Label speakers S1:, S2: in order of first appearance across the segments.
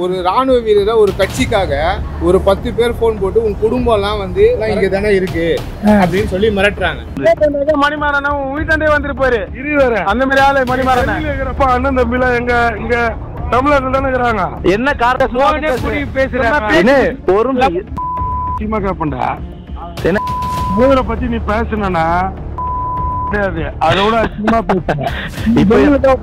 S1: ஒரு ராணுவ வீரரை ஒரு கட்சிக்காக ஒரு பத்து பேர் ஃபோன் போட்டு உன் குடும்பம்லாம் வந்து எல்லாம் இங்க தானே இருக்கு அப்படின்னு சொல்லி மிரட்டுறாங்க
S2: மணிமாறன் உன் வீட்டாண்டே வந்திருப்பாரு இருவாரு அந்த மாதிரி ஆளு மணிமாறன் இருக்கிறப்ப அண்ணன் தம்பில எங்க இங்க தமிழ்நாட்டுல தானே இருக்கிறாங்க
S3: என்ன காரணம்
S2: பேசுறேன்
S3: ஒரு
S2: திமுக பண்றா
S3: என்ன?
S2: ஊரை பத்தி நீ பேசுனா கிடையாது அதோட அசிங்கமா பேசுறேன்
S3: இப்ப-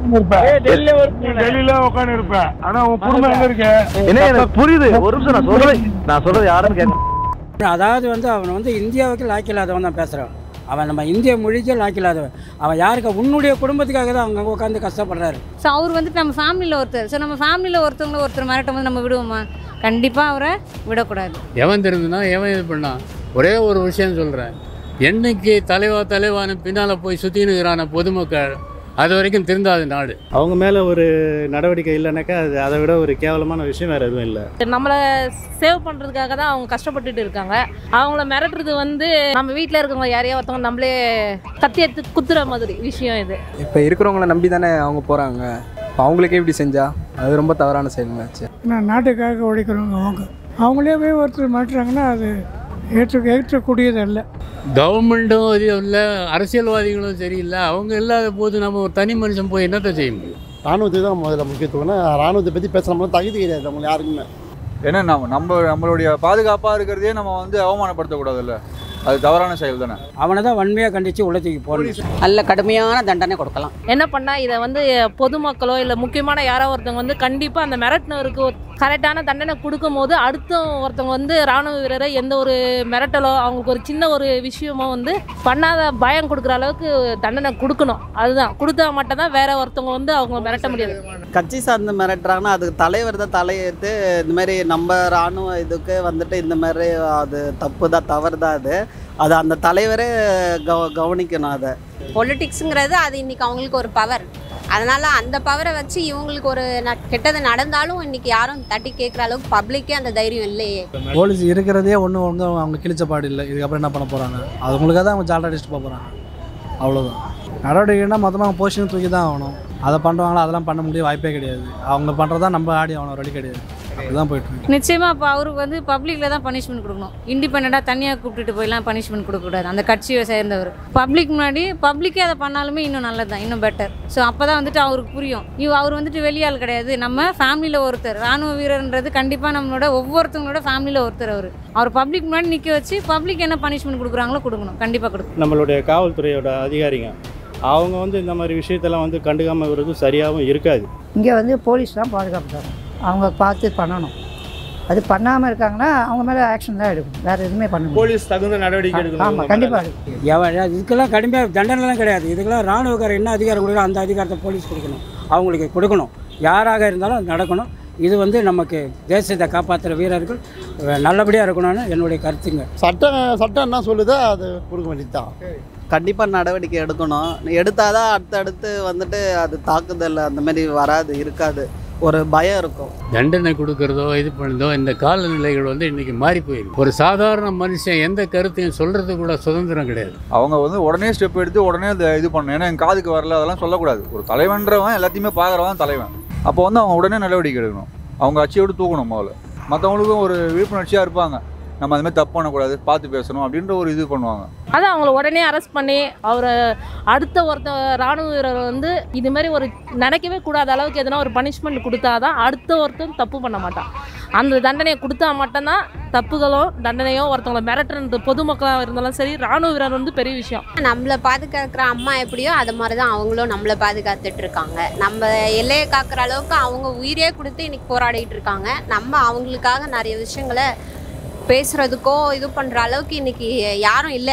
S2: டெல்லியில உட்காந்து இருப்ப ஆனா உன் குடும்பம் எங்க இருக்க
S3: என்ன எனக்கு புரியுது ஒரு நிமிஷம் நான் சொல்றது நான் சொல்றது யாருன்னு கேட்க
S4: அதாவது வந்து அவன் வந்து இந்தியாவுக்கு லாக்கில்லாதவன் தான் பேசுகிறான் அவன் நம்ம இந்திய மொழிக்கே லாக்கில்லாதவன் அவன் யாருக்கு உன்னுடைய குடும்பத்துக்காக தான் அவங்க உட்காந்து கஷ்டப்படுறாரு
S5: ஸோ அவர் வந்துட்டு நம்ம ஃபேமிலியில் ஒருத்தர் ஸோ நம்ம ஃபேமிலியில் ஒருத்தவங்கள ஒருத்தர் மிரட்டும் போது நம்ம விடுவோமா கண்டிப்பாக அவரை விடக்கூடாது
S6: எவன் தெரிஞ்சுனா எவன் இது பண்ணான் ஒரே ஒரு விஷயம் சொல்கிறேன் என்னைக்கு தலைவா தலைவான்னு பின்னால் போய் சுற்றின்னு இருக்கிறான பொதுமக்கள் அது வரைக்கும் திருந்தாது நாடு
S7: அவங்க மேலே ஒரு நடவடிக்கை இல்லைனாக்கா அது அதை விட ஒரு கேவலமான விஷயம் வேறு எதுவும் இல்லை
S8: நம்மளை சேவ் பண்ணுறதுக்காக தான் அவங்க கஷ்டப்பட்டுட்டு இருக்காங்க அவங்கள மிரட்டுறது வந்து நம்ம வீட்டில் இருக்கவங்க யாரையோ ஒருத்தவங்க நம்மளே கத்தி எடுத்து குத்துற மாதிரி விஷயம் இது
S9: இப்போ இருக்கிறவங்கள நம்பி தானே அவங்க போகிறாங்க இப்போ அவங்களுக்கே இப்படி செஞ்சா அது ரொம்ப தவறான செயல்களாச்சு
S10: நான் நாட்டுக்காக உழைக்கிறவங்க அவங்க அவங்களே போய் ஒருத்தர் மாட்டுறாங்கன்னா அது ஏற்று ஏற்றக்கூடியது அல்ல
S6: கவர்மெண்ட்டும் இது இல்லை அரசியல்வாதிகளும் சரியில்லை அவங்க இல்லாத போது நம்ம ஒரு தனி மனுஷன் போய் என்னத்தை செய்ய முடியும்
S11: ராணுவத்துக்கு தான் முதல்ல முக்கியத்துவம்னா ராணுவத்தை பற்றி பேசுகிறோம்னா தகுதி கிடையாது நம்மளுக்கு யாருக்குமே
S12: ஏன்னா நம்ம நம்ம நம்மளுடைய பாதுகாப்பாக இருக்கிறதே நம்ம வந்து அவமானப்படுத்தக்கூடாதுல்ல அது தவறான செயல் தானே
S4: அவனை தான் வன்மையாக கண்டித்து உலகத்துக்கு போகணும்
S13: நல்ல கடுமையான தண்டனை கொடுக்கலாம்
S8: என்ன பண்ணால் இதை வந்து பொதுமக்களோ இல்லை முக்கியமான யாரோ ஒருத்தவங்க வந்து கண்டிப்பாக அந்த மிரட்டினருக்கு கரெக்டான தண்டனை கொடுக்கும் போது அடுத்த ஒருத்தவங்க வந்து ராணுவ வீரரை எந்த ஒரு மிரட்டலோ அவங்களுக்கு ஒரு சின்ன ஒரு விஷயமோ வந்து பண்ணாத பயம் கொடுக்குற அளவுக்கு தண்டனை கொடுக்கணும் அதுதான் கொடுத்தா மட்டும் தான் வேற ஒருத்தவங்க வந்து அவங்க மிரட்ட முடியாது
S13: கட்சி சார்ந்து மிரட்டுறாங்கன்னா அதுக்கு தலைவர் தான் தலையெடுத்து இந்த மாதிரி நம்ம ராணுவ இதுக்கு வந்துட்டு இந்த மாதிரி அது தப்பு தான் தவறு தான் அது அது அந்த தலைவரே கவ கவனிக்கணும் அதை
S5: பொலிட்டிக்ஸுங்கிறது அது இன்னைக்கு அவங்களுக்கு ஒரு பவர் அதனால அந்த பவரை வச்சு இவங்களுக்கு ஒரு ந- கெட்டது நடந்தாலும் இன்னைக்கு யாரும் தட்டி கேட்குற அளவுக்கு பப்ளிக்கே அந்த தைரியம் இல்லையே
S9: போலீஸ் இருக்கிறதே ஒன்றும் வந்து அவங்க கிழிச்ச பாடு இல்லை இதுக்கப்புறம் என்ன பண்ண போகிறாங்க அவங்களுக்காக தான் அவங்க ஜாலரா அடிச்சுட்டு போக போகிறாங்க அவ்வளோதான் நடவடிக்கைன்னா மொத்தமாக அவங்க போஷன் தூக்கி தான் ஆகணும் அதை பண்ணுவாங்களா அதெல்லாம் பண்ண முடிய வாய்ப்பே கிடையாது அவங்க பண்ணுறதா நம்ம ஆடி ஆகணும் வழி கிடையாது அப்படிதான் போயிட்டு இருக்கு
S5: நிச்சயமாக இப்போ அவருக்கு வந்து பப்ளிக்கில் தான் பனிஷ்மெண்ட் கொடுக்கணும் இண்டிபெண்ட்டாக தனியாக கூப்பிட்டுட்டு போயெல்லாம் பனிஷ்மெண்ட் கொடுக்கக்கூடாது அந்த கட்சியை சேர்ந்தவர் பப்ளிக் முன்னாடி பப்ளிக்கே அதை பண்ணாலுமே இன்னும் நல்லது தான் இன்னும் பெட்டர் ஸோ அப்போ தான் வந்துட்டு அவருக்கு புரியும் இவ அவர் வந்துட்டு வெளியாள் கிடையாது நம்ம ஃபேமிலியில் ஒருத்தர் ராணுவ வீரர்ன்றது கண்டிப்பாக நம்மளோட ஒவ்வொருத்தவங்களோட ஃபேமிலியில் ஒருத்தர் அவர் அவர் பப்ளிக் முன்னாடி நிற்க வச்சு பப்ளிக் என்ன பனிஷ்மெண்ட் கொடுக்குறாங்களோ கொடுக்கணும் கண்டிப்பாக கொடுக்கணும்
S7: நம்மளுடைய காவல்துறையோட அதிகாரிங்க அவங்க வந்து இந்த மாதிரி விஷயத்தெல்லாம் வந்து கண்டுக்காமல் விடுறது சரியாகவும் இருக்காது
S10: இங்கே வந்து போலீஸ் தான் பாதுகாப்பு தரும் அவங்க பார்த்து பண்ணணும் அது பண்ணாமல் இருக்காங்கன்னா அவங்க மேலே ஆக்ஷன் தான் எடுக்கணும் வேறு எதுவுமே பண்ண முடியாது
S1: போலீஸ் தகுந்த நடவடிக்கை எடுக்கணும்
S10: ஆமாம் கண்டிப்பாக எடுக்கணும்
S4: எவன் இதுக்கெல்லாம் கடுமையாக தண்டனைலாம் கிடையாது இதுக்கெல்லாம் ராணுவக்காரர் என்ன அதிகாரம் கொடுக்கணும் அந்த அதிகாரத்தை போலீஸ் கொடுக்கணும் அவங்களுக்கு கொடுக்கணும் யாராக இருந்தாலும் அது நடக்கணும் இது வந்து நமக்கு தேசத்தை காப்பாற்றுற வீரர்கள் நல்லபடியாக இருக்கணும்னு என்னுடைய கருத்துங்க
S11: சட்டம் சட்டம் என்ன சொல்லுதோ அது கொடுக்க வேண்டியது தான்
S13: கண்டிப்பாக நடவடிக்கை எடுக்கணும் எடுத்தால் தான் அடுத்தடுத்து வந்துட்டு அது தாக்குதல் அந்த மாதிரி வராது இருக்காது ஒரு பயம் இருக்கும்
S6: தண்டனை கொடுக்கறதோ இது பண்ணுறதோ இந்த காலநிலைகள் வந்து இன்னைக்கு மாறி போயிருக்கு ஒரு சாதாரண மனுஷன் எந்த கருத்தையும் சொல்றது கூட சுதந்திரம் கிடையாது
S12: அவங்க வந்து உடனே ஸ்டெப் எடுத்து உடனே அதை இது பண்ணணும் ஏன்னா என் காதுக்கு வரல அதெல்லாம் சொல்லக்கூடாது ஒரு தலைவன்றவன் எல்லாத்தையுமே பார்க்குறவன் தலைவன் அப்போ வந்து அவங்க உடனே நடவடிக்கை எடுக்கணும் அவங்க அச்சியோடு தூக்கணும் முதல்ல மற்றவங்களுக்கும் ஒரு விழிப்புணர்ச்சியாக இருப்பாங்க நம்ம அது மாதிரி தப்பு பண்ணக்கூடாது பார்த்து பேசணும் அப்படின்ற ஒரு இது பண்ணுவாங்க
S8: அதை அவங்கள உடனே அரெஸ்ட் பண்ணி அவரை அடுத்த ஒருத்த ராணுவ வீரர் வந்து இது மாதிரி ஒரு நினைக்கவே கூடாத அளவுக்கு எதனா ஒரு பனிஷ்மெண்ட் கொடுத்தாதான் அடுத்த ஒருத்தன் தப்பு பண்ண மாட்டான் அந்த தண்டனையை கொடுத்தா மட்டும்தான் தப்புகளோ தண்டனையோ ஒருத்தவங்களை மிரட்டுறது பொதுமக்களாக இருந்தாலும் சரி ராணுவ வீரர் வந்து பெரிய விஷயம்
S5: நம்மளை பாதுகாக்கிற அம்மா எப்படியோ அது மாதிரி தான் அவங்களும் நம்மளை பாதுகாத்துட்டு இருக்காங்க நம்ம எல்லையை காக்கிற அளவுக்கு அவங்க உயிரே கொடுத்து இன்னைக்கு போராடிட்டு இருக்காங்க நம்ம அவங்களுக்காக நிறைய விஷயங்களை பேசுறதுக்கோ இது பண்ற அளவுக்கு இன்னைக்கு யாரும் இல்லை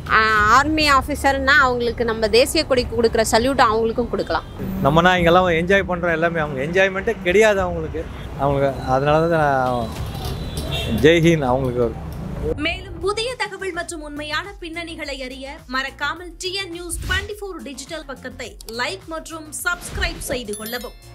S5: ஆர்மி ஆஃபீஸர்னா அவங்களுக்கு நம்ம தேசிய கொடிக்கு கொடுக்குற சல்யூட் அவங்களுக்கும் கொடுக்கலாம்
S3: நம்மனா இங்கெல்லாம் என்ஜாய் பண்ணுறோம் எல்லாமே அவங்க என்ஜாய்மெண்ட்டே கிடையாது அவங்களுக்கு அவங்களுக்கு அதனால தான் நான் ஜெய்ஹிந்த் அவங்களுக்கு ஒரு
S14: மேலும் புதிய தகவல் மற்றும் உண்மையான பின்னணிகளை அறிய மறக்காமல் TN news twenty four digital பக்கத்தை லைக் மற்றும் சப்ஸ்கிரைப் செய்து கொள்ளவும்